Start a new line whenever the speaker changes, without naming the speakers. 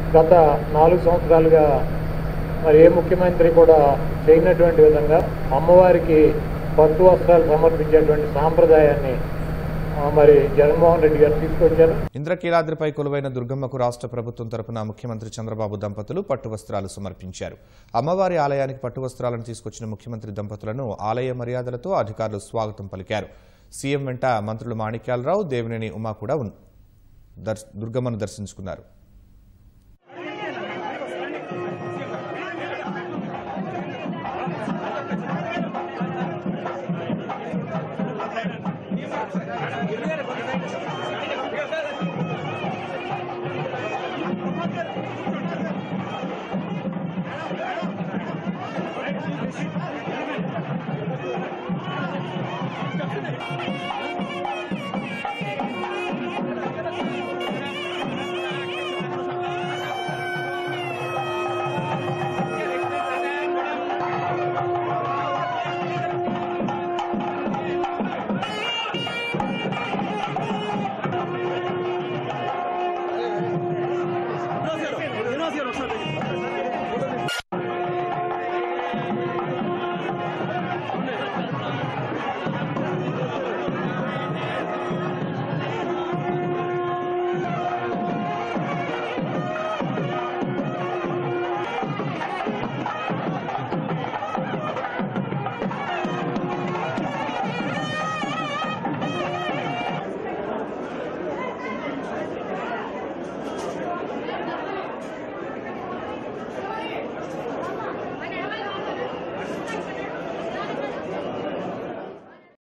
గత నాలుగు సంవత్సరాలుగా మరి ఏ ముఖ్యమంత్రి కూడా చేయనటువంటి విధంగా అమ్మవారికి పట్టు వస్త్రాలు సమర్పించేటువంటి సాంప్రదాయాన్ని ఆ, మరి జగన్మోహన్ రెడ్డి గారు తీసుకొచ్చారు
ఇంద్రకీలాద్రిపై కొలువైన దుర్గమ్మకు రాష్ట్ర ప్రభుత్వం తరపున ముఖ్యమంత్రి చంద్రబాబు దంపతులు పట్టు వస్త్రాలు సమర్పించారు అమ్మవారి ఆలయానికి పట్టు వస్త్రాలను తీసుకొచ్చిన ముఖ్యమంత్రి దంపతులను ఆలయ మర్యాదలతో అధికారులు స్వాగతం పలికారు సీఎం వెంట మంత్రులు మాణిక్యాలరావు దేవినేని ఉమా కూడా ఉన్- దర్శ- దుర్గమ్మను దర్శించుకున్నారు